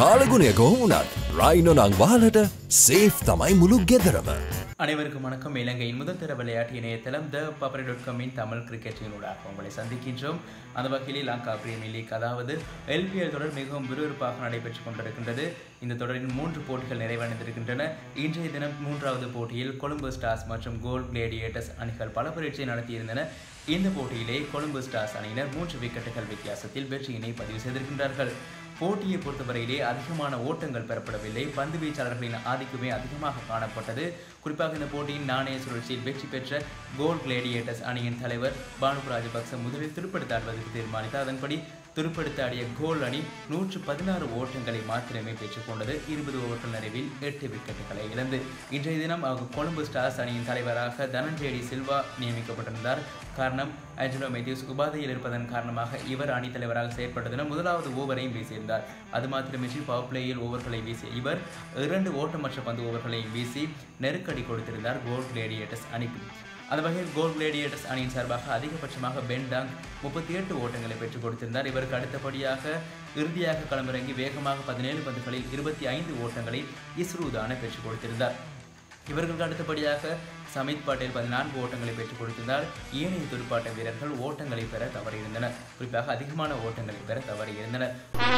කාලගුණය කොහොමුණත් රයිනො නං වාලට සේෆ් තමයි මුළු ගෙදරම. அனைவருக்கும் வணக்கம் இலங்கையின் முதல் தர விளையாட்டு இணையதளம் த பப்பரி டாட் காமின் தமிழ் கிரிக்கெட்டினூடாக உங்களை சந்திக்கின்றோம் அந்த வகையில் லங்கா பிரீமியர் லீக் அதாவது எல்பிஎல் தொடர் மிகவும் விறுவிறுப்பாக நடைபெற்றுக் கொண்டிருக்கின்றது இந்த தொடரின் மூன்று போட்டிகள் நிறைவடைந்திருக்கின்றன இன்றைய தினம் மூன்றாவது போட்டியில் கொழும்பு ஸ்டார்ஸ் மற்றும் கோல் கிளேடியேட்டர்ஸ் அணிகள் பல பரீட்சை நடத்தியிருந்தன இந்த போட்டியிலே கொழும்பு ஸ்டார்ஸ் அணியினர் மூன்று விக்கெட்டுகள் வித்தியாசத்தில் வெற்றியினை பதிவு செய்திருக்கின்றார்கள் போட்டியை பொறுத்தவரையிலே அதிகமான ஓட்டங்கள் பெறப்படவில்லை பந்து வீச்சாளர்களின் ஆதிக்கமே அதிகமாக காணப்பட்டது குறிப்பாக இந்த போட்டியின் நாணய சுழற்சியில் வெற்றி பெற்ற கோல் கிளேடியேட்டர்ஸ் அணியின் தலைவர் பானு ராஜபக்ச முதலில் துடுப்படுத்த ஆடுவதற்கு தீர்மானித்தார் அதன்படி துடுப்படுத்த ஆடிய கோல் அணி நூற்று பதினாறு ஓட்டங்களை மாத்திரமே பெற்றுக்கொண்டது இருபது ஓவர்கள் நிறைவில் எட்டு விக்கெட்டுகளை இழந்து இன்றைய தினம் அவர் கொழும்பு ஸ்டார்ஸ் அணியின் தலைவராக தனஞ்சேடி சில்வா நியமிக்கப்பட்டிருந்தார் காரணம் ஆஞ்சலோ மேத்யூஸ் உபாதையில் இருப்பதன் காரணமாக இவர் அணித் தலைவராக செயற்பட்டதினம் முதலாவது ஓவரையும் வீசியிருந்தார் அது மாத்திரமின்றி பவர் பிளேயில் ஓவர்களை வீசிய இவர் இரண்டு ஓட்டமற்ற பந்து ஓவர்களையும் வீசி நெருக்கடி கொடுத்திருந்தார் கோல் கிளேடியேட்டர்ஸ் அணிக்கு அந்த வகையில் கோல் கிளேடியேட்டர்ஸ் அணியின் சார்பாக அதிகபட்சமாக பென்டாங் முப்பத்தி எட்டு ஓட்டங்களை பெற்றுக் கொடுத்திருந்தார் இவருக்கு அடுத்தபடியாக இறுதியாக களமிறங்கி வேகமாக பதினேழு பந்துகளில் இருபத்தி ஐந்து ஓட்டங்களை இஸ்ரூதான பெற்றுக் கொடுத்திருந்தார் இவர்களுக்கு அடுத்தபடியாக சமித் பட்டேல் பதினான்கு ஓட்டங்களை பெற்றுக் கொடுத்திருந்தார் ஏனைய துடுப்பாட்ட வீரர்கள் ஓட்டங்களை பெற தவறியிருந்தனர் குறிப்பாக அதிகமான ஓட்டங்களை பெற தவறியிருந்தனர்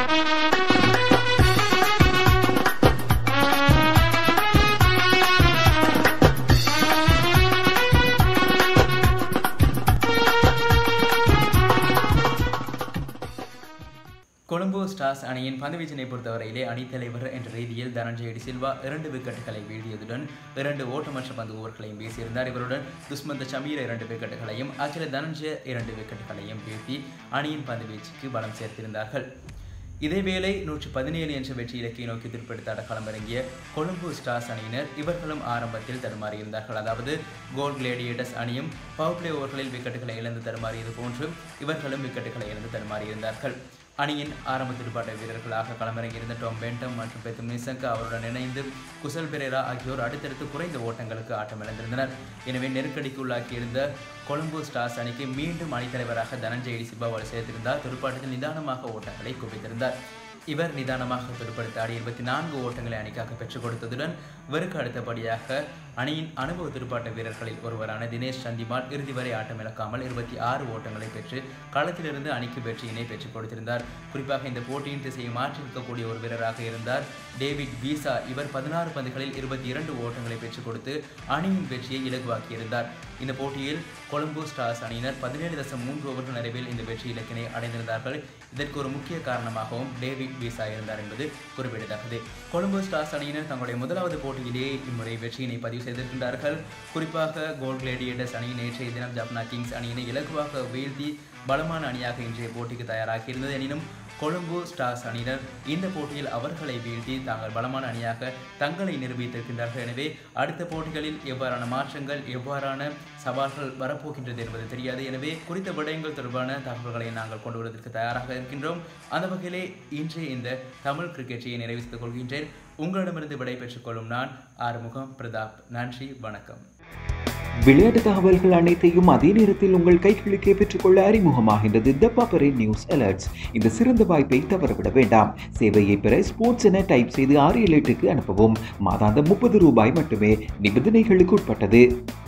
கொழும்பு ஸ்டார்ஸ் அணியின் பந்துவீச்சினை பொறுத்தவரையிலே அணித்தலைவர் என்ற ரீதியில் தனஞ்சயடி சில்வா இரண்டு விக்கெட்டுகளை வீழ்த்தியதுடன் இரண்டு ஓட்டமற்ற பந்து ஓவர்களையும் வீசியிருந்தார் இவருடன் துஷ்மந்த சமீர இரண்டு விக்கெட்டுகளையும் அகில தனஞ்சய இரண்டு விக்கெட்டுகளையும் வீழ்த்தி அணியின் பந்துவீச்சுக்கு பலம் சேர்த்திருந்தார்கள் இதேவேளை நூற்றி பதினேழு என்ற வெற்றி இலக்கை நோக்கி திருப்படுத்தாட களமிறங்கிய கொழும்பு ஸ்டார்ஸ் அணியினர் இவர்களும் ஆரம்பத்தில் தடுமாறியிருந்தார்கள் அதாவது கோல் கிளேடியேட்டர்ஸ் அணியும் பவர் பிளே ஓவர்களில் விக்கெட்டுகளை இழந்து தடுமாறியது போன்று இவர்களும் விக்கெட்டுகளை இழந்து தடுமாறியிருந்தார்கள் அணியின் ஆரம்ப துடுப்பாட்ட வீரர்களாக களமிறங்கியிருந்த டாம் பென்டம் மற்றும் பெத்தும் நிசங்க அவருடன் இணைந்து குசல் பெரேரா ஆகியோர் அடுத்தடுத்து குறைந்த ஓட்டங்களுக்கு ஆட்டமிழந்திருந்தனர் எனவே நெருக்கடிக்கு உள்ளாக்கியிருந்த கொழும்பு ஸ்டார்ஸ் அணிக்கு மீண்டும் அணித்தலைவராக தனஞ்சயடி சிப்பாவால் சேர்த்திருந்தார் துடுப்பாட்டத்தில் நிதானமாக ஓட்டங்களை குவித்திருந்தார் இவர் நிதானமாக துடுப்படுத்த ஆடி இருபத்தி நான்கு ஓட்டங்களை அணிக்காக பெற்றுக் கொடுத்ததுடன் இவருக்கு அடுத்தபடியாக அணியின் அனுபவ துடுப்பாட்ட வீரர்களில் ஒருவரான தினேஷ் சந்திமால் இறுதி வரை ஆட்டமிழக்காமல் இருபத்தி ஆறு ஓட்டங்களை பெற்று களத்திலிருந்து அணிக்கு வெற்றியினை பெற்றுக் கொடுத்திருந்தார் குறிப்பாக இந்த போட்டியின் திசையை மாற்றிருக்கக்கூடிய ஒரு வீரராக இருந்தார் டேவிட் பீசா இவர் பதினாறு பந்துகளில் இருபத்தி இரண்டு ஓட்டங்களை பெற்றுக் கொடுத்து அணியின் வெற்றியை இலகுவாக்கியிருந்தார் இந்த போட்டியில் கொழும்பு ஸ்டார்ஸ் அணியினர் பதினேழு தசம் மூன்று ஓவர்கள் நிறைவில் இந்த வெற்றி இலக்கினை அடைந்திருந்தார்கள் இதற்கு ஒரு முக்கிய காரணமாகவும் டேவிட் பீசா இருந்தார் என்பது குறிப்பிடத்தக்கது கொழும்பு ஸ்டார்ஸ் அணியினர் தங்களுடைய முதலாவது போட்டியிலே இம்முறை வெற்றியினை பதிவு செய்திருக்கின்றார்கள் குறிப்பாக கோல் கிளேடியேட்டர்ஸ் அணி நேற்றைய தினம் ஜப்னா கிங்ஸ் அணியினை இலகுவாக வீழ்த்தி பலமான அணியாக இன்றைய போட்டிக்கு தயாராகி இருந்தது எனினும் கொழும்பு ஸ்டார்ஸ் அணியினர் இந்த போட்டியில் அவர்களை வீழ்த்தி தாங்கள் பலமான அணியாக தங்களை நிரூபித்திருக்கின்றார்கள் எனவே அடுத்த போட்டிகளில் எவ்வாறான மாற்றங்கள் எவ்வாறான சவால்கள் வரப்போகின்றது என்பது தெரியாது எனவே குறித்த விடயங்கள் தொடர்பான தகவல்களை நாங்கள் கொண்டு வருவதற்கு தயாராக இருக்கின்றோம் அந்த வகையிலே இன்றைய இந்த தமிழ் கிரிக்கெட்டை நிறைவு செய்து கொள்கின்றேன் உங்களிடமிருந்து விடை பெற்றுக் கொள்ளும் நான் ஆறுமுகம் பிரதாப் நன்றி வணக்கம் விளையாட்டு தகவல்கள் அனைத்தையும் அதே நேரத்தில் உங்கள் கைகளுக்கே பெற்றுக்கொள்ள அறிமுகமாகின்றது த பாப்பரே நியூஸ் அலர்ட்ஸ் இந்த சிறந்த வாய்ப்பை தவறவிட வேண்டாம் சேவையை பெற ஸ்போர்ட்ஸ் என டைப் செய்து ஆறு ஏழு எட்டுக்கு அனுப்பவும் மாதாந்தம் முப்பது ரூபாய் மட்டுமே நிபந்தனைகளுக்கு உட்பட்டது